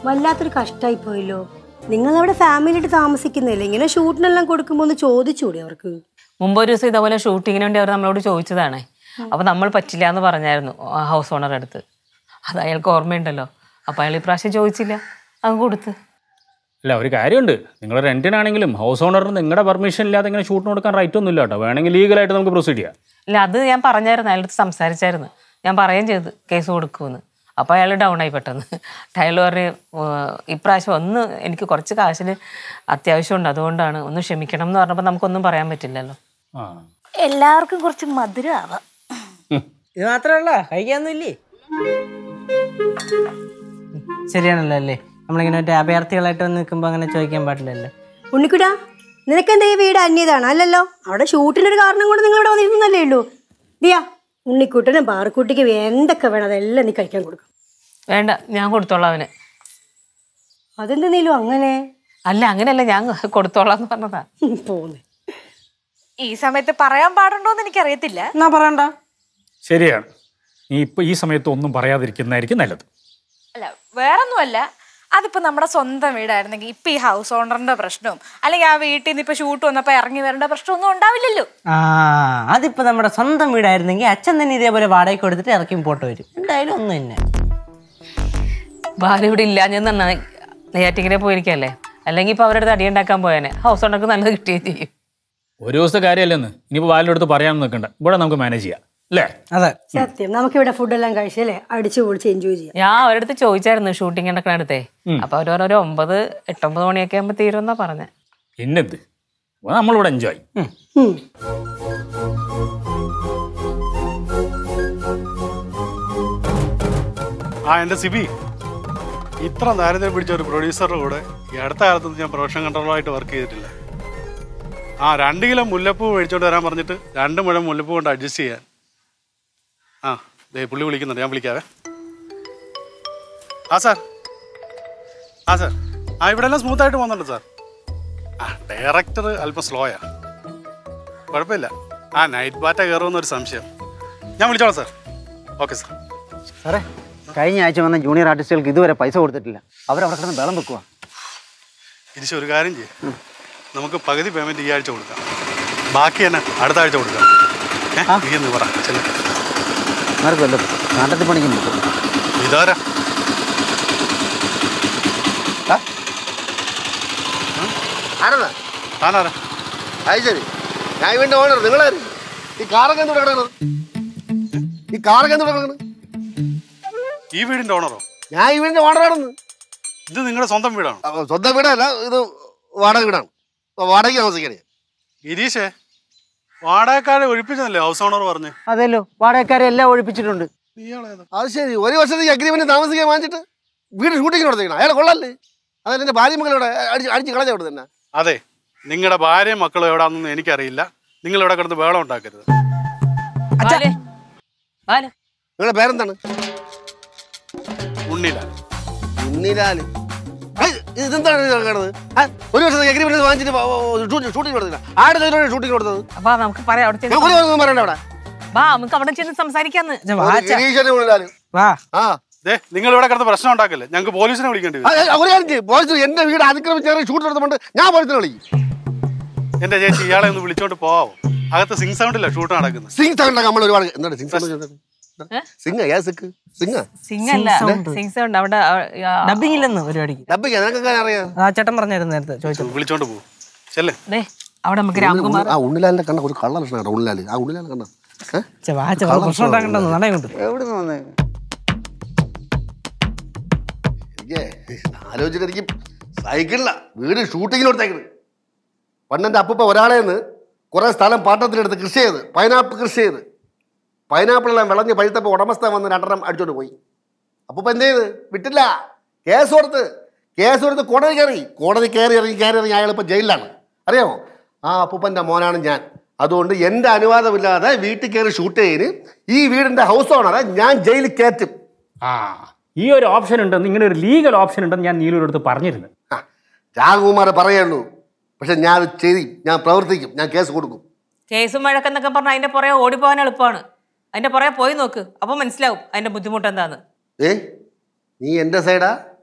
വല്ലാത്തൊരു കഷ്ടായി പോയല്ലോ നിങ്ങൾ അവിടെ ഫാമിലിയായിട്ട് താമസിക്കുന്നില്ലേ ഇങ്ങനെ ഷൂട്ടിനെല്ലാം കൊടുക്കുമ്പോൾ ഒന്ന് ചോദിച്ചൂടെ അവർക്ക് മുമ്പ് ഒരു ദിവസം ഇതേപോലെ ഷൂട്ടിങ്ങിന് വേണ്ടി അവർ നമ്മളോട് ചോദിച്ചതാണ് അപ്പൊ നമ്മൾ പറ്റില്ല എന്ന് പറഞ്ഞായിരുന്നു ആ ഹൗസ് ഓണർ അടുത്ത് അത് അയാൾക്ക് ഓർമ്മയുണ്ടല്ലോ അപ്പൊ അയാൾ ഇപ്രാവശ്യം ചോദിച്ചില്ല അങ്ങ് കൊടുത്ത് അല്ല ഒരു കാര്യമുണ്ട് നിങ്ങൾ റെൻറ്റിനാണെങ്കിലും ഹൗസ് ഓണറിന് നിങ്ങളുടെ പെർമിഷൻ ഇല്ലാതെ ഇങ്ങനെ ഷൂട്ടിന് കൊടുക്കാൻ റൈറ്റ് ഒന്നും ഇല്ല കേട്ടോ വേണമെങ്കിൽ ലീഗലായിട്ട് നമുക്ക് പ്രൊസീഡ് ചെയ്യാം ഇല്ല അത് ഞാൻ പറഞ്ഞായിരുന്നു അയാളുടെ അടുത്ത് സംസാരിച്ചായിരുന്നു ഞാൻ പറയുകയും ചെയ്തു കേസ് കൊടുക്കുമെന്ന് അപ്പോൾ അയാൾ ഡൗൺ ആയി പെട്ടെന്ന് അയാൾ പറഞ്ഞ് "ഏർ, ഇപ്രാവശ്യം ഒന്ന് എനിക്ക് കുറച്ച് കാശിന് അത്യാവശ്യമുണ്ട് അതുകൊണ്ടാണ് ഒന്ന് ക്ഷമിക്കണം എന്ന് പറഞ്ഞപ്പോൾ നമുക്കൊന്നും പറയാൻ പറ്റില്ലല്ലോ ആ എല്ലാവർക്കും കുറച്ച് മധുരമാവാം ഇത് മാത്രമല്ല കഴിക്കാനൊന്നുമില്ലേ ശരിയാണല്ലോ അല്ലേ നമ്മളിങ്ങനെ മറ്റേ അഭയാർത്ഥികളായിട്ട് വന്ന് നിൽക്കുമ്പോൾ അങ്ങനെ ചോദിക്കാൻ പാടില്ലല്ലോ ഉണ്ണിക്കുടാ നിനക്കെന്താ ഈ വീട് അന്യതാണ് അല്ലല്ലോ അവിടെ ഷൂട്ടിനൊരു കാരണം കൊണ്ട് നിങ്ങൾ ഇവിടെ വന്നിരുന്നല്ലേ ഉള്ളൂ ദിയാ ഉണ്ണിക്കുട്ടനും പാറക്കുട്ടിക്കും എന്തൊക്കെ വേണം അതെല്ലാം നീ കഴിക്കാൻ കൊടുക്കും വേണ്ട ഞാൻ കൊടുത്തോളാം അവന് അതെന്താ നീലു അങ്ങനെ അല്ല അങ്ങനെയല്ല ഞാൻ കൊടുത്തോളാം എന്ന് പറഞ്ഞതാ പോന്ന് ഈ സമയത്ത് പറയാൻ പാടുണ്ടോന്ന് എനിക്കറിയത്തില്ല എന്നാ പറയണ്ട ശരിയാണ് നീ ഇപ്പൊ ഈ സമയത്ത് ഒന്നും പറയാതിരിക്കുന്നതായിരിക്കും നല്ലത് അല്ല വേറൊന്നുമല്ല അതിപ്പോ നമ്മുടെ സ്വന്തം വീടായിരുന്നെങ്കിൽ ഇപ്പൊ ഈ ഹൗസ് ഓണറിന്റെ പ്രശ്നവും അല്ലെങ്കിൽ ആ വീട്ടിൽ നിന്ന് ഇപ്പൊ ഷൂട്ട് വന്നപ്പോ ഇറങ്ങി വരേണ്ട പ്രശ്നമൊന്നും ഉണ്ടാവില്ലല്ലോ ആ അതിപ്പോ നമ്മുടെ സ്വന്തം വീടായിരുന്നെങ്കിൽ അച്ഛൻ തന്നെ ഇതേപോലെ വാടകയ്ക്ക് കൊടുത്തിട്ട് ഇറക്കി പോട്ട് വരും എന്തായാലും ഒന്നും തന്നെ ഭാര്യ ഇവിടെ ഇല്ലാഞ്ഞെന്ന് നന്നായി നെയ്യാറ്റിങ്ങനെ പോയിരിക്കല്ലേ അല്ലെങ്കിൽ ഇപ്പൊ അവരുടെ അടുത്ത് അടിയുണ്ടാക്കാൻ പോയാനെ ഹൗസ് ഓണർക്ക് നല്ലത് കിട്ടുകയും ചെയ്യും ഒരു ദിവസത്തെ കാര്യമല്ലെന്ന് ഇനിയിപ്പോൾ വാലിൻ്റെ അടുത്ത് പറയാനൊന്നും നിൽക്കണ്ട ഇവിടെ നമുക്ക് മാനേജ് ചെയ്യാം അല്ലേ അതെ സത്യം നമുക്കിവിടെ ഫുഡെല്ലാം കഴിച്ചല്ലേ അടിച്ചു പൊളിച്ച് എൻജോയ് ചെയ്യാം ഞാൻ അവരുടെ അടുത്ത് ചോദിച്ചായിരുന്നു ഷൂട്ടിംഗ് നടക്കണ അടുത്തേ അപ്പൊ അവർ പറഞ്ഞു, ഒരു ഒമ്പത് എട്ടൊമ്പത് മണിയൊക്കെ ആകുമ്പോൾ തീരുമെന്നാ പറഞ്ഞേ പിന്നെന്ത് അപ്പോൾ നമ്മളിവിടെ എൻജോയ് ഉം. ആ എൻ്റെ സിബി ഇത്ര ദാരിദ്ര്യം പിടിച്ച ഒരു പ്രൊഡ്യൂസറുടെ കൂടെ ഈ അടുത്ത കാലത്തൊന്നും ഞാൻ പ്രൊഡക്ഷൻ കൺട്രോളറായിട്ട് വർക്ക് ചെയ്തിട്ടില്ല ആ രണ്ട് കിലോ മുല്ലപ്പൂ മേടിച്ചോണ്ട് വരാൻ പറഞ്ഞിട്ട് രണ്ട് മുഴം മുല്ലപ്പൂ കൊണ്ട് അഡ്ജസ്റ്റ് ചെയ്യാൻ ആ ദേ പുള്ളി വിളിക്കുന്നുണ്ട് ഞാൻ വിളിക്കാവേ ആ സാർ ആ സാർ ആ ഇവിടെ എല്ലാം സ്മൂത്തായിട്ട് പോകുന്നുണ്ട് സാർ ആ ഡയറക്ടർ അല്പം സ്ലോയാ കുഴപ്പമില്ല ആ നൈറ്റ് ബാറ്റ കയറുമെന്നൊരു സംശയം ഞാൻ വിളിച്ചോളാം സാർ ഓക്കെ സാർ സാറേ കഴിഞ്ഞ ആഴ്ച വന്ന ജൂനിയർ ആർട്ടിസ്റ്റുകൾക്ക് ഇതുവരെ പൈസ കൊടുത്തിട്ടില്ല അവരവിടെ കിടന്ന് ബേളം വെക്കുക ഇരിശ ഒരു കാര്യം ചെയ്യും നമുക്ക് പകുതി പേയ്മെന്റ് ഈ ആഴ്ച കൊടുക്കാം ബാക്കി തന്നെ അടുത്ത ആഴ്ച കൊടുക്കാം ഏഹ് നീ എന്ന് പറ ചെല്ലു ആർക്കും വല്ലതും നാട്ടത്തിൽ പണിക്കും പറ്റും ഇതാരാ ആരാ താനാരാ അത് ശരി ഞാൻ ഇവന്റെ ഓണർ നിങ്ങളാര് ഈ കാറൊക്കെ എന്തുകൊണ്ട് കിടക്കുന്നത് ഈ കാറൊക്കെ എന്തുകൊണ്ട് കിടക്കുന്നത് ഈ വീടിന്റെ ഓണറോ ഞാൻ ഇവന്റെ ഓണറാണെന്ന് ഇത് നിങ്ങളുടെ സ്വന്തം വീടാണോ അപ്പൊ സ്വന്തം വീടല്ല ഇത് വാടക വീടാണ് അപ്പൊ വാടകയ്ക്ക് താമസിക്കണേ ഗിരീഷേ വാടകക്കാരെ ഒഴിപ്പിച്ചതല്ലേ ഹൗസ് ഓണർ പറഞ്ഞ് അതെല്ലോ വാടകക്കാരെ എല്ലാം ഒഴിപ്പിച്ചിട്ടുണ്ട് ഇയാളേതാ അത് ശരി ഒരു വർഷത്തേക്ക് അഗ്രിമെന്റ് താമസിക്കാൻ വാങ്ങിച്ചിട്ട് വീട് ഷൂട്ടിങ്ങിന് കൊടുത്തേക്കണം അയാൾ കൊള്ളല്ലേ അതായത് എന്റെ ഭാര്യ മക്കളോടെ അടിച്ച് അടിച്ച് കളഞ്ഞ അവിടെ തന്നെ അതെ നിങ്ങളുടെ ഭാര്യയും മക്കളും എവിടാന്നൊന്നും എനിക്കറിയില്ല നിങ്ങൾ ഇവിടെ കിടന്ന് വേളം ഉണ്ടാക്കരുത് ബാലേ, ബാലേ. നിങ്ങളുടെ പേരെന്താണ് ഉണ്ണില്ല ഉണ്ണിലാല് ഏയ്, ഇതെന്താണ് ഇത് കിടന്നത് ആ, ഒരു വർഷത്തേക്ക് അഗ്രിമെന്റ് വാങ്ങിച്ചിട്ട് ഷൂട്ടിങ് കൊടുത്തില്ല ആരുടെ കയ്യിലാണ് ഷൂട്ടിങ് കൊടുത്തത് അപ്പൊ നമുക്ക് പറയാം അവിടെ ഞാൻ ചെന്ന് ഒരു വർഷം പറയണ്ട അവിടെ വാ നമുക്ക് അവിടെ ചെന്ന് സംസാരിക്കാന്ന് അച്ഛാ, വാ അച്ഛാ. ഗിരീശന്റെ ഉള്ളിലാല് വാ ആ ദേ നിങ്ങൾ ഇവിടെ കിടന്ന് പ്രശ്നം ഉണ്ടാക്കല്ലേ ഞങ്ങൾക്ക് പോലീസിനെ വിളിക്കേണ്ടി ആ, വരും ആ, ഒരു കാര്യം ചെയ്യ്. പോലീസ് എന്റെ വീട് അതിക്രമിച്ച് ഷൂട്ട് നടത്തുമ്പോൾ ഞാൻ പോലീസിനെ വിളിക്കും എന്റെ ചേച്ചി ഇയാളെ ഒന്ന് വിളിച്ചോണ്ട് പോവാമോ അകത്ത് സിംഗ് സൗണ്ടില്ല ഷൂട്ട് നടക്കുന്നത് സിംഗ് സൗണ്ട് നമ്മൾ ഒരുപാട് എന്താണ് സിംഗ് സൗണ്ട് സിംഗ് ഏ സിക്ക് സിംഗ് സിംഗ് അല്ല സിംഗ് ഉണ്ട് അവിടെ ആ, ഡബിങ് ഇല്ലെന്ന് പരിപാടിക്ക് ഡബിങ് നിനക്കൊക്കെ അറിയാം ആ ചേട്ടൻ പറഞ്ഞായിരുന്നു നേരത്തെ ചോദിച്ചു വിളിച്ചോണ്ട് പോകും ചെല്ലേ ദേ അവിടെ നമുക്ക് രാംകുമാർ ആ ഉണ്ണിലാലിന്റെ കണ്ട ഒരു കള്ള ലക്ഷണം കേട്ടോ ഉണ്ണിലാല് ആ ഉണ്ണിലാൽ കണ്ട ചെ, വാ ചെ, വാ, പ്രശ്നം ഉണ്ടാക്കണ്ടെന്ന് നട കൊണ്ട് എവിടെ നിന്ന് വന്നേ എനിക്ക് ആലോചിച്ചിട്ട് എനിക്ക് സൈക്കിളില വീട് ഷൂട്ടിങ്ങിന് കൊടുത്തേക്കണ് പണ്ടെൻ്റെ അപ്പൂപ്പ ഒരാളെ നിന്ന് കുറേ സ്ഥലം പാട്ടത്തിലെടുത്ത് കൃഷി ചെയ്ത് പൈനാപ്പിൾ കൃഷി ചെയ്ത് പൈനാപ്പിളെല്ലാം വിളഞ്ഞ് പഴുത്തപ്പോൾ ഉടമസ്ഥൻ വന്ന് രണ്ടെണ്ണം അടിച്ചോണ്ട് പോയി അപ്പൂപ്പ എന്ത് ചെയ്ത് വിട്ടില്ല കേസ് കൊടുത്ത് കേസ് കൊടുത്ത് കോടതി കയറി കോടതി കയറി ഇറങ്ങി കയറി ഇറങ്ങി അയാൾ ഇപ്പോൾ ജയിലിലാണ് അറിയാമോ ആ അപ്പൂപ്പൻ്റെ മോനാണ് ഞാൻ അതുകൊണ്ട് എൻ്റെ അനുവാദമില്ലാതെ വീട്ടിൽ കയറി ഷൂട്ട് ചെയ്ത് ഈ വീടിൻ്റെ ഹൗസ് ഓണറെ ഞാൻ ജയിലിൽ കയറ്റും ആ ഈ ഒരു ഓപ്ഷൻ ഉണ്ടെന്ന് ഇങ്ങനെ ഒരു ലീഗൽ ഓപ്ഷൻ ഉണ്ടെന്ന് ഞാൻ നീലൂരുടെ അടുത്ത് പറഞ്ഞിരുന്നു ആ, രാഘവകുമാരെ പറയുള്ളൂ പക്ഷെ ഞാൻ അത് ചെയ്യും ഞാൻ പ്രവർത്തിക്കും ഞാൻ കേസ് കൊടുക്കും കേസും വഴക്കെന്നൊക്കെ പറഞ്ഞാൽ അതിന്റെ പുറകെ ഓടിപ്പോകാൻ എളുപ്പമാണ് അതിന്റെ പുറകെ പോയി നോക്ക് അപ്പൊ മനസ്സിലാവും അതിന്റെ ബുദ്ധിമുട്ട് എന്താന്ന് ഏ നീ എൻ്റെ സൈഡാ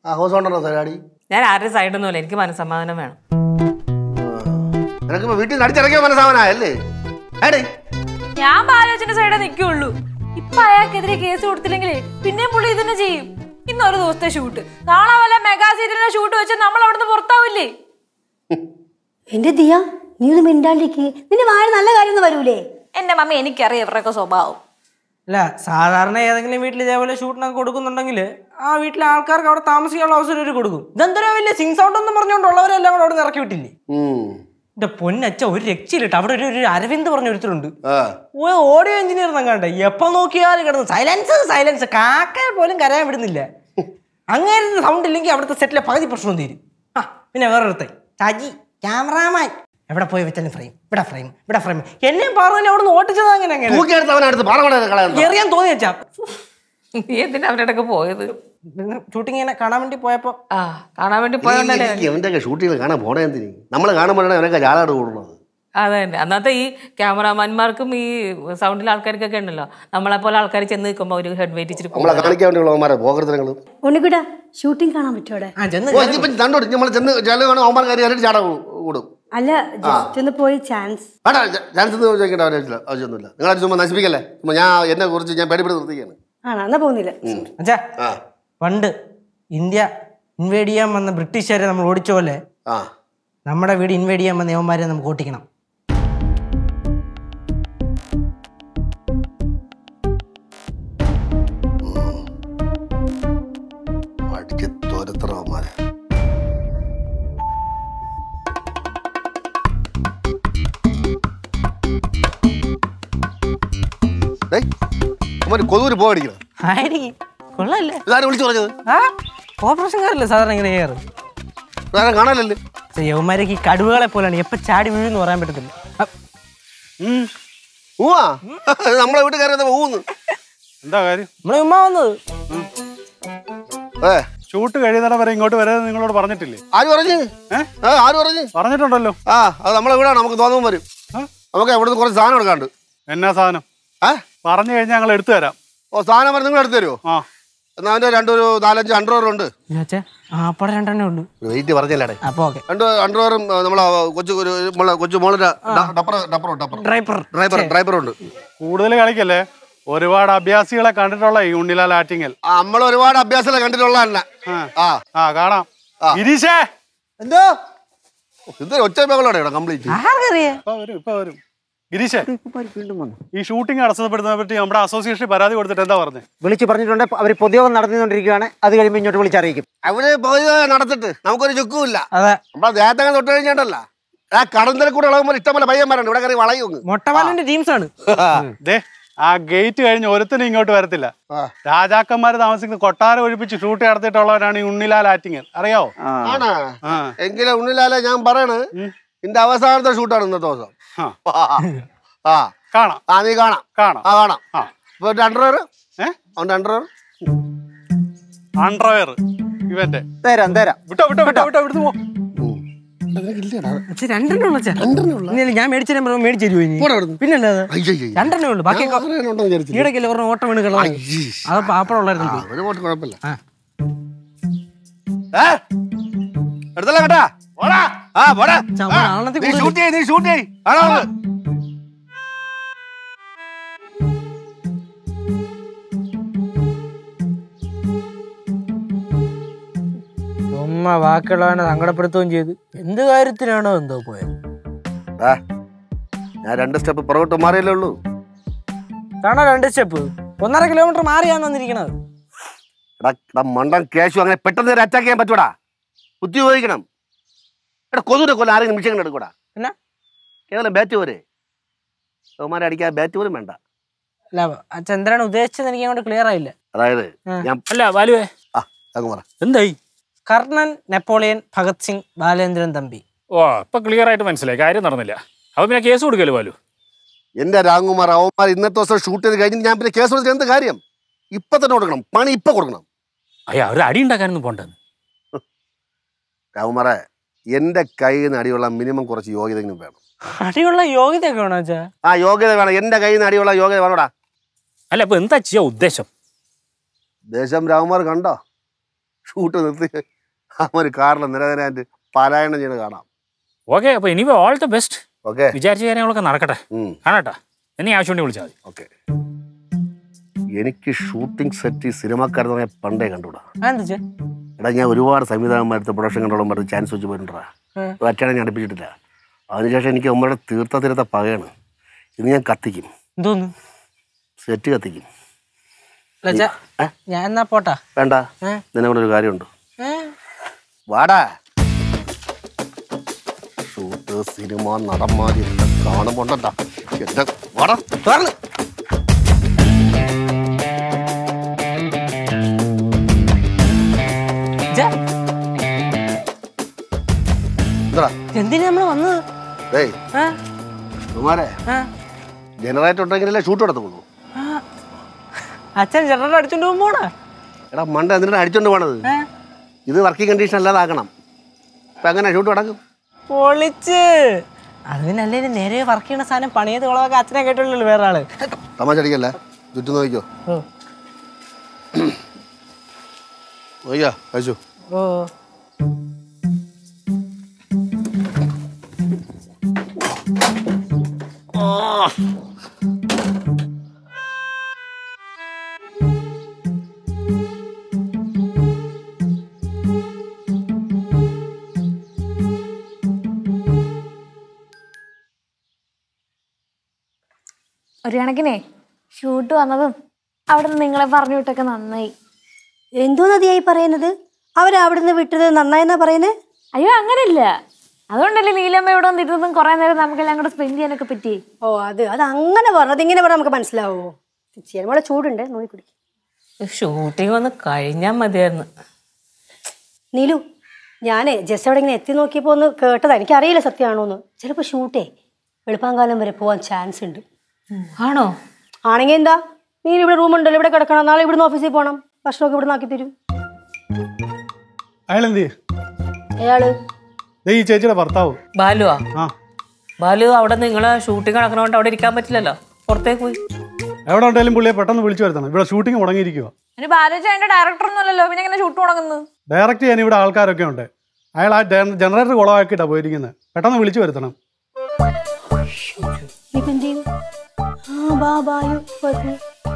ആ ഹൗസ് ഓണറോ സരാടി ഞാൻ ആരുടെ സൈഡൊന്നുമില്ല എനിക്ക് മനസ്സമാധാനം വേണം നിനക്കിപ്പോ വീട്ടിൽ നിന്ന് അടിച്ചിറക്കിയ മനസ്സാവനായല്ലേ ഏടേ ഞാൻ ബാലോചന്റെ സൈഡേ നിൽക്കുള്ളൂ ഇപ്പൊ അയാൾക്കെതിരെ കേസ് കൊടുത്തില്ലെങ്കിലേ പിന്നെയും പുള്ളി ഇതന്നെ ചെയ്യും ഇന്ന് ഒരു ദിവസത്തെ ഷൂട്ട് നാളെ വല്ല മെഗാ സീരിയലിന്റെ ഷൂട്ട് വെച്ചാൽ നമ്മൾ അവിടുന്ന് പുറത്താവില്ലേ എന്റെ ദിയ നീ ഒന്ന് മിണ്ടാണ്ടിരിക്ക് നിന്റെ വായ നല്ല കാര്യമൊന്നും വരൂലേ എന്റെ മമ്മി എനിക്കറിയാം ഇവരുടെയൊക്കെ സ്വഭാവം അല്ല സാധാരണ ഏതെങ്കിലും വീട്ടിൽ ഇതേപോലെ ഷൂട്ടിനൊക്കെ കൊടുക്കുന്നുണ്ടെങ്കിൽ ആ വീട്ടിലെ ആൾക്കാർക്ക് അവിടെ താമസിക്കാനുള്ള അവസരം ഒരു കൊടുക്കും ഇതെന്തൊരു വലിയ സിങ് സൗണ്ട് എന്ന് പറഞ്ഞുകൊണ്ടുള്ളവരെല്ലാം കൂടെ അവിടെ നിന്ന് ഇറക്കി വിട്ടില്ലേ എന്റെ പൊന്നച്ച ഒരു രക്ഷയിലിട്ട് അവിടെ ഒരു ഒരു അരവിന്ദ് പറഞ്ഞ ഒരുത്തരുണ്ട് ആ ഓ ഓഡിയോ എഞ്ചിനീയർ കണ്ടേ എപ്പോ നോക്കിയാലും കിടന്നു സൈലൻസ് സൈലൻസ് കാക്ക പോലും കരയാൻ വിടുന്നില്ല അങ്ങനെ സൗണ്ട് ഇല്ലെങ്കിൽ അവിടുത്തെ സെറ്റിലെ പകുതി പ്രശ്നം തീരും ആ പിന്നെ വേറൊരുത്തെ സജി ക്യാമറാമാൻ എവിടെ പോയി വെച്ചാലും ഫ്രെയിം ഇവിടെ ഫ്രെയിം ഇവിടെ ഫ്രെയിം എന്നെ പറഞ്ഞു അവിടെ നിന്ന് ഓട്ടിച്ചത് അങ്ങനെ അങ്ങനെ തൂക്കിയെടുത്ത് അവനടുത്ത് പാറ കളയാൻ എറിയാൻ തോന്നി വെച്ചാ നീ എന്തിനാ അവരുടെ ഒക്കെ പോയത് ഷൂട്ടിങ് ഇങ്ങനെ കാണാൻ വേണ്ടി പോയപ്പോ ആ കാണാൻ വേണ്ടി പോയോണ്ടല്ലേ അവന്റെ ഷൂട്ടിങ്ങൾ കാണാൻ പോണേ എന്തിന് നമ്മൾ കാണുമ്പോഴാണ് അവനൊക്കെ ജാളാട് കൂടുന്നത് അതെ തന്നെ അന്നത്തെ ഈ ക്യാമറാമാന്മാർക്കും ഈ സൗണ്ടിലെ ആൾക്കാർക്കൊക്കെ ഉണ്ടല്ലോ നമ്മളെ പോലെ ആൾക്കാർ ചെന്ന് നിൽക്കുമ്പോൾ ഒരു ഹെഡ് വെയിറ്റ് ഇച്ചിരി നമ്മളെ കാണിക്കാൻ വേണ്ടിയുള്ളവന്മാരെ പോകരുത്തരങ്ങൾ ഉണ്ണിക്കുട്ട ഷൂട്ടിംഗ് കാണാൻ പറ്റുമോ അവിടെ ആ ചെന്ന് ഓ ഇനിയിപ്പം കണ്ടോ നമ്മൾ ചെന്ന് ചെല്ല് കാണും അവന്മാർ കാര്യം അറിയിട്ട് ചാടാ കൂടും അല്ല ജസ്റ്റ് ഒന്ന് പോയി ചാൻസ് വേണ്ട ചാൻസ് ചോദിക്കേണ്ട ആവശ്യമില്ല ആവശ്യമൊന്നുമില്ല നിങ്ങൾ ചുമ്മാ നശിപ്പിക്കല്ലേ ചുമ്മാ ഞാൻ എന്നെ കുറിച്ച് ഞാൻ പേടിപ്പെടുത്തി നിർത്തിക്കാണ് ആണോ എന്നാ പോകുന്നില്ല അച്ഛാ ആ പണ്ട് ഇന്ത്യ ഇൻവേഡ് ചെയ്യാൻ വന്ന ബ്രിട്ടീഷുകാരെ നമ്മൾ ഓടിച്ച പോലെ ആ നമ്മുടെ വീട് ഇൻവേഡ് ചെയ്യാൻ വന്ന യവന്മാരെ നമുക്ക് ഓട്ടിക്കണം അടിച്ച് തോരത്തറവന്മാരെ ഡേയ് അവന്മാര് കൊതൂര് പോകടിക്കണം ആയിരിക്കും കൊള്ളല്ലേ ഇതാരും വിളിച്ചു പറഞ്ഞത് ആ ഓപ്പറേഷൻകാരല്ലേ സാധാരണ ഇങ്ങനെ ചെയ്യാറ് ഇതാരും കാണാനല്ലേ പക്ഷേ യവന്മാരൊക്കെ ഈ കടുവകളെ പോലെയാണ് എപ്പോൾ ചാടി വീഴുന്ന് പറയാൻ പറ്റത്തില്ല ആ, ഊവാ നമ്മളെ വീട്ടിൽ കയറി ഊന്ന് എന്താ കാര്യം നമ്മളെ ഉമ്മ വന്നത് ഏ ഷൂട്ട് കഴിയുന്നിടം വരെ ഇങ്ങോട്ട് വരാതെ നിങ്ങളോട് പറഞ്ഞിട്ടില്ലേ ആര് പറഞ്ഞു ഏ? ഏ ആര് പറഞ്ഞു പറഞ്ഞിട്ടുണ്ടല്ലോ ആ അത് നമ്മളെ വീടാണ് നമുക്ക് തോന്നുമ്പോൾ വരും നമുക്ക് ഇവിടുന്ന് കുറച്ച് സാധനം എടുക്കാണ്ട് എന്നാ സാധനം ഏ പറഞ്ഞു കഴിഞ്ഞാൽ ഞങ്ങൾ എടുത്തു തരാം ഓ സാധനം വരെ നിങ്ങൾ എടുത്തു തരുമോ ആ എന്നാ അതിന്റെ രണ്ടൊരു നാലഞ്ച് അണ്ടർവെയർ ഉണ്ട് അച്ഛാ ആ അപ്പടെ രണ്ടെണ്ണേ ഉള്ളൂ വെയിറ്റ് പറഞ്ഞല്ലേ അപ്പോൾ ഓക്കെ രണ്ട് അണ്ടർവെയറും നമ്മളെ കൊച്ചു ഒരു നമ്മളെ കൊച്ചു മോളിന്റെ diaper diaper diaper diaper driver driver ഉണ്ട് കൂടുതൽ കളിക്കല്ലേ ഒരുപാട് അഭ്യാസികളെ കണ്ടിട്ടുള്ള ഈ ഉണ്ണിലാൽ ആറ്റിങ്ങൽ നമ്മൾ ഒരുപാട് അഭ്യാസം കണ്ടിട്ടുള്ള തന്നെ ആ ആ കാണാം ഗിരീഷേ എന്തോ ഇത് ഒറ്റ ബഹളോടെ കംപ്ലീറ്റ് ആർക്കറിയാ ഇപ്പൊ വരും ഇപ്പൊ വരും ഗിരീഷേ ഈ ഷൂട്ടിംഗ് തടസ്സപ്പെടുന്നതിനെ പറ്റി നമ്മുടെ അസോസിയേഷനിൽ പരാതി കൊടുത്തിട്ട് എന്താ പറഞ്ഞത് വിളിച്ചു പറഞ്ഞിട്ടുണ്ട് അവർ പൊതുയോഗം നടന്നുകൊണ്ടിരിക്കുകയാണ് അത് കഴിയുമ്പോൾ ഇങ്ങോട്ട് വിളിച്ചറിയിക്കും അവര് പോയി നടത്തിട്ട് നമുക്കൊരു ചുക്കുമില്ല അതെ നമ്മളെ ദേഹത്തങ്ങ് തൊട്ട് കഴിഞ്ഞിട്ടല്ല ആ കടന്തൽ കൂടെ ഇളകുമ്പോൾ ഇഷ്ടംപോലെ പയ്യന്മാരുണ്ട് ഇവിടെ കയറി വളയും അങ്ങ്. മൊട്ടവാലിന്റെ ടീംസ് ആണ് ദേ ആ ഗേറ്റ് കഴിഞ്ഞ് ഒരുത്തനും ഇങ്ങോട്ട് വരത്തില്ല ആ. രാജാക്കന്മാര് താമസിക്കുന്ന കൊട്ടാരം ഒഴിപ്പിച്ച് ഷൂട്ട് നടത്തിയിട്ടുള്ളവരാണ് ഈ ഉണ്ണിലാൽ ആറ്റിങ്ങൽ അറിയാവോ ആണാ ആ എങ്കിലും ഉണ്ണിലാലെ ഞാൻ പറയണ് നിന്റെ അവസാനത്തെ ഷൂട്ടാണ് ഇന്നത്തെ ദിവസം ആ. ആ കാണാം ആ നീ കാണാം കാണാം ആ കാണാം ആ ഇപ്പൊ അണ്ടർവെയർ ഏ അവന്റെ അണ്ടർവെയർ അണ്ടർവെയർ ഇവന്റെ തരാം തരാം വിട്ടോ വിട്ടോ വിട്ടോ വിട്ടോ ഇവിടുന്ന് പോ പക്ഷെ രണ്ടെണ്ണേ ഉള്ളൂ അച്ഛാ ഇന്നലെ ഞാൻ മേടിച്ചു തരുമ്പോ മേടിച്ചു തരുമോ ഇനി പിന്നല്ലാതെ രണ്ടെണ്ണേ ഉള്ളൂ ബാക്കിയൊക്കെ ഈടക്കല്ലേ പറഞ്ഞ ഓട്ടം വീണ് കളഞ്ഞു അത് പാപ്പടം ഉള്ളായിരുന്നു ഒരു പോട്ട് കുഴപ്പമില്ല ആ. ഏ? എടുത്തല്ലോ കേട്ടാ പോടാ ആ പോടാ ചാ, ആ, ആളെണ്ണത്തിൽ നീ കൂടുതൽ. ഷൂട്ട് ചെയ്യ് നീ ഷൂട്ട് ചെയ്യ് ആണോ അത്? ഉമ്മ ബാക്കിയുള്ളവനെ സങ്കടപ്പെടുത്തുകയും ചെയ്ത് എന്ത് കാര്യത്തിനാണോ എന്തോ പോയത് ആ, ഞാൻ രണ്ട് സ്റ്റെപ്പ് പുറകോട്ട് മാറിയല്ലേ ഉള്ളൂ കാണാ രണ്ട് സ്റ്റെപ്പ് ഒന്നര കിലോമീറ്റർ മാറിയാന്ന് വന്നിരിക്കണത് എടാ എടാ മണ്ടൻ കേശു അങ്ങനെ പെട്ടെന്ന് ഒരു അറ്റാക്ക് ചെയ്യാൻ പറ്റൂടാ ബുദ്ധി ഉപയോഗിക്കണം എടാ കൊതുവിനെ കൊല്ലം ആരെങ്കിലും നിമിഷങ്ങൾ എടുക്കൂടാ പിന്നെ കേവലം ബാറ്റ് പോരെ അവന്മാരെ അടിക്കാൻ ബാറ്റ് പോലും വേണ്ട അല്ല അച്ഛൻ എന്തിനാണ് ഉദ്ദേശിച്ചത് എനിക്ക് അങ്ങോട്ട് ക്ലിയർ ആയില്ല അതായത് ആ. ഞാൻ അല്ല ബാലുവേ ആ അങ്ങ് പറ എന്തായി കർണൻ നെപ്പോളിയൻ ഭഗത് സിംഗ് ബാലേന്ദ്രൻ തമ്പി ഓ ഇപ്പൊ ക്ലിയർ ആയിട്ട് മനസ്സിലായി കാര്യം നടന്നില്ല അപ്പൊ പിന്നെ കേസ് കൊടുക്കല്ലോ ബാലു എന്റെ രാംകുമാർ അവന്മാർ ഇന്നത്തെ ദിവസം ഷൂട്ട് ചെയ്ത് കഴിഞ്ഞ് ഞാൻ പിന്നെ കേസ് കൊടുത്തിട്ട് എന്ത് കാര്യം ഇപ്പൊ തന്നെ കൊടുക്കണം പണി ഇപ്പൊ കൊടുക്കണം അയ്യ അവർ അടി ഉണ്ടാക്കാനൊന്നും പോണ്ടെന്ന് രാംകുമാറെ എന്റെ കയ്യിൽ നിന്ന് അടിയുള്ള മിനിമം കുറച്ച് യോഗ്യതയെങ്കിലും വേണം അടിയുള്ള യോഗ്യതയൊക്കെ വേണോ അച്ഛാ ആ യോഗ്യത വേണം എന്റെ കയ്യിൽ നിന്ന് അടിയുള്ള യോഗ്യത വേണോടാ അല്ല ഇപ്പൊ എന്താ ചെയ്യാ ഉദ്ദേശം ദേശം രാംകുമാർ കണ്ടോ ഷൂട്ട് നിർത്തി അവൻ കാറിൽ നിരനിരായിട്ട് പാരായണം ചെയ്യുന്നത് കാണാം ഓക്കെ അപ്പോൾ ഇനി ഓൾ ദ ബെസ്റ്റ് ഓക്കെ വിചാരിച്ച കാര്യങ്ങളൊക്കെ നടക്കട്ടെ കാണാട്ടാ എന്നെ ആവശ്യമുണ്ടെങ്കിൽ വിളിച്ചാൽ മതി ഓക്കെ എനിക്ക് ഷൂട്ടിംഗ് സെറ്റ് സിനിമാക്കാരെന്ന് പറഞ്ഞാൽ പണ്ടേ കണ്ടുകൂടാ എന്താ എടാ ഞാൻ ഒരുപാട് സംവിധാനന്മാരത്തെ പ്രൊഡക്ഷൻ കണ്ടോളം പറഞ്ഞ് ചാൻസ് വെച്ച് പോയിട്ടുണ്ടാ ഒറ്റയാണെ ഞാൻ അടുപ്പിച്ചിട്ടില്ല അതിനുശേഷം എനിക്ക് അമ്മയുടെ തീർത്ത തീർത്ത പകയാണ് ഇന്ന് ഞാൻ കത്തിക്കും എന്തോന്ന് സെറ്റ് കത്തിക്കും ലജ്ജ ഞാൻ എന്നാ പോട്ടാ വേണ്ട നിന്നെ കൂടെ ഒരു കാര്യമുണ്ട് വാടാ ഷൂട്ട് സിനിമ നടന്മാരി എല്ലാം കാണുമ്പോണ്ടാ എന്റെ വാടാ തുറന്ന് എന്താ എന്തിനാ നമ്മള് വന്നത് ഡേയ് ആ? കുമാരെ ആ? ജനറേറ്റർ ഉണ്ടെങ്കിലല്ലേ ഷൂട്ട് നടത്തുള്ളൂ ആ. അച്ഛൻ ജനറൽ അടിച്ചോണ്ട് പോകുമ്പോടാ എടാ മണ്ട എന്തിനാണ് അടിച്ചോണ്ട് പോണത് ഇത് വർക്കിംഗ് കണ്ടീഷൻ അല്ലാതാക്കണം ഇപ്പൊ എങ്ങനെ ഷൂട്ട് നടക്കും പൊളിച്ച് അത് പിന്നെ അല്ലേ നേരെ വർക്ക് ചെയ്യണ സാധനം പണിയത് കുളമൊക്കെ അച്ഛനെ കേട്ടുള്ളൂ വേറെ ആള് തമാശ അടിക്കല്ലേ ചുറ്റും നോക്കിക്കോ ഓ. നോക്കിയാ കഴിച്ചു ഓ ഒരു കണക്കിനെ ഷൂട്ട് വന്നതും അവിടെ നിന്ന് നിങ്ങളെ പറഞ്ഞു വിട്ടൊക്കെ നന്നായി എന്തോ നദിയായി പറയുന്നത് അവരവിടുന്ന് വിട്ടത് നന്നായെന്നാ പറയുന്നത് അയ്യോ അങ്ങനെയല്ല അതുകൊണ്ടല്ലേ നീലമ്മ ഇവിടെ വന്നിരുന്നതും കുറെ നേരം നമുക്കെല്ലാം കൂടെ സ്പെൻഡ് ചെയ്യാനൊക്കെ പറ്റി ഓ അത് അത് അങ്ങനെ പറഞ്ഞത് ഇങ്ങനെ പറഞ്ഞാൽ നമുക്ക് മനസ്സിലാവോ ചിലമോളെ ചൂടുണ്ട് നോക്കി കുടിക്കും ഷൂട്ടിംഗ് ഒന്ന് കഴിഞ്ഞാൽ മതിയായിരുന്നു നീലു ഞാനേ ജസ്റ്റ് അവിടെ ഇങ്ങനെ എത്തി നോക്കിയപ്പോൾ ഒന്ന് കേട്ടതാ എനിക്കറിയില്ല സത്യമാണോ എന്ന് ചിലപ്പോൾ ഷൂട്ടേ വെളുപ്പാങ്കാലം വരെ പോകാൻ ചാൻസ് ഉണ്ട് ആണോ ആണെങ്കിൽ എന്താ നീ ഇവിടെ റൂം ഉണ്ടല്ലോ ഇവിടെ കിടക്കണം നാളെ ഇവിടുന്ന് ഓഫീസിൽ പോകണം ഭക്ഷണമൊക്കെ ഇവിടെ ആക്കി തരും അയാളെന്ത് അയാള് ദേ ഈ ചേച്ചിയുടെ ഭർത്താവ് ബാലുവാ ആ ബാലു അവിടെ നിങ്ങളെ ഷൂട്ടിംഗ് നടക്കണോണ്ട് അവിടെ ഇരിക്കാൻ പറ്റില്ലല്ലോ പുറത്തേക്ക് പോയി എവിടെ ഉണ്ടെങ്കിലും പുള്ളിയെ പെട്ടെന്ന് വിളിച്ചു വരുത്തണം ഇവിടെ ഷൂട്ടിംഗ് മുടങ്ങിയിരിക്കുക അതിന് ബാലോച അതിന്റെ ഡയറക്ടർ ഒന്നുമല്ലല്ലോ പിന്നെ എങ്ങനെ ഷൂട്ട് തുടങ്ങുന്നത് ഡയറക്റ്റ് ചെയ്യാൻ ഇവിടെ ആൾക്കാരൊക്കെ ഉണ്ട് അയാൾ ആ ജനറേറ്റർ കുളമാക്കിയിട്ടാണ് പോയിരിക്കുന്നത് പെട്ടെന്ന് വിളിച്ചു വരുത്തണം ഇപ്പൊ എന്ത് ചെയ്യും ആ ബാ ബായു കുഴപ്പമില്ല.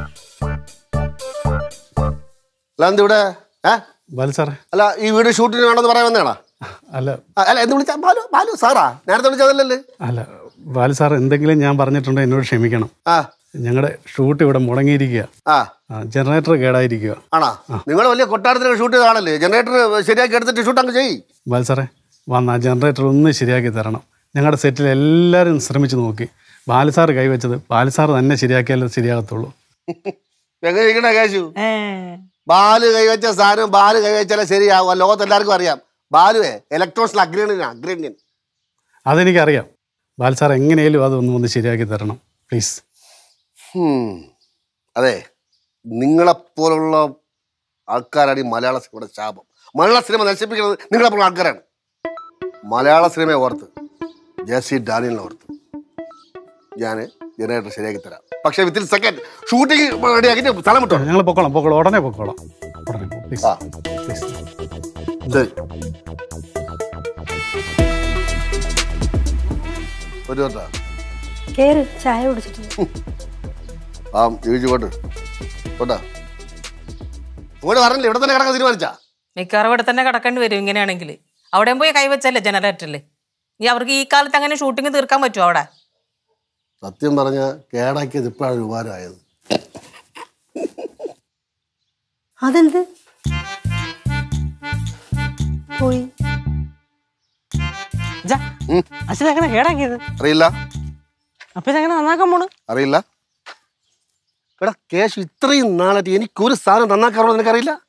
അല്ല എന്ത് ഇവിടെ ഏ ബാലു സാറേ അല്ല ഈ വീട് ഷൂട്ടിന് വേണമെന്ന് പറയാൻ വന്നേണാ അല്ല അല്ല എന്ത് വിളിച്ചാ ബാലു ബാലു സാറാ നേരത്തെ വിളിച്ചതല്ലല്ലേ അല്ല ബാലു സാർ എന്തെങ്കിലും ഞാൻ പറഞ്ഞിട്ടുണ്ടോ എന്നോട് ക്ഷമിക്കണം ആ ഞങ്ങളുടെ ഷൂട്ട് ഇവിടെ മുടങ്ങിയിരിക്കുക ആ ജനറേറ്റർ കേടായിരിക്കുക ആണോ നിങ്ങൾ വലിയ കൊട്ടാരത്തിന് ഷൂട്ട് കാണല്ലേ ജനറേറ്റർ ശരിയാക്കി എടുത്തിട്ട് ഷൂട്ട് അങ്ങ് ചെയ്യ് ബാലു സാറേ വന്ന ആ ജനറേറ്റർ ഒന്ന് ശരിയാക്കി തരണം ഞങ്ങളുടെ സെറ്റിൽ എല്ലാവരും ശ്രമിച്ചു നോക്കി ബാലു സാർ കൈവച്ചത് ബാലു സാർ തന്നെ ശരിയാക്കിയാലേ ശരിയാകത്തുള്ളൂ എങ്ങനെ ഇരിക്കണ കേശു ബാല് കൈവച്ച സാധനം ബാല് കൈവച്ചാലേ ശരിയാവും ലോകത്ത് എല്ലാവർക്കും അറിയാം ബാലുവേ ഇലക്ട്രോൺസിൽ അഗ്രണ്യൻ അഗ്രണ്യൻ അതെനിക്കറിയാം ബാലു സാർ എങ്ങനെയാലും അതൊന്ന് ഒന്ന് ശരിയാക്കി തരണം പ്ലീസ് ഹും. അതെ നിങ്ങളെപ്പോലുള്ള ആൾക്കാരാണ് ഈ മലയാള സിനിമയുടെ ശാപം മലയാള സിനിമ നശിപ്പിക്കുന്നത് നിങ്ങളെപ്പോലുള്ള ആൾക്കാരാണ് മലയാള സിനിമയെ ഓർത്ത് ജെസി ഡാനിയലിനെ ഓർത്ത് ഞാൻ ജനറേറ്റർ ശരിയാക്കി തരാം പക്ഷേ വിത്തിൻ സെക്കൻഡ് ഷൂട്ടിംഗ് റെഡിയാക്കിയിട്ട് സ്ഥലം വിട്ടോ ഞങ്ങൾ പൊക്കോളാം പൊക്കോളാം ഉടനെ പൊക്കോളാം ഉടനെ പ്ലീസ് ആ. പ്ലീസ് ശരി ഒരു കേട്ടാ കേറ് ചായ കുടിച്ചിട്ട് ആ ജീവിച്ചു പോട്ട് പോട്ടാ ഇങ്ങോട്ട് പറഞ്ഞില്ല ഇവിടെ തന്നെ കിടക്കാൻ തീരുമാനിച്ചാ മിക്കവാറും ഇവിടെ തന്നെ കിടക്കേണ്ടി വരും ഇങ്ങനെയാണെങ്കിൽ അവിടെയും പോയി കൈവച്ചല്ലേ ജനറേറ്ററിൽ ഈ അവർക്ക് ഈ കാലത്ത് അങ്ങനെ ഷൂട്ടിംഗ് തീർക്കാൻ പറ്റുമോ അവിടെ സത്യം പറഞ്ഞ കേടാക്കിയത് ഇപ്പോഴാണ് ഒരു ഉപകാരമായത് അതെന്ത് പോയി അച്ഛൻ എങ്ങനെ കേടാക്കിയത് അറിയില്ല അപ്പൊ ഇതെങ്ങനെ നന്നാക്കാൻ പോണ് അറിയില്ല എടാ കേശു ഇത്രയും നാളായിട്ട് എനിക്കൊരു സാധനം നന്നാക്കാറുള്ളത് നിനക്കറിയില്ല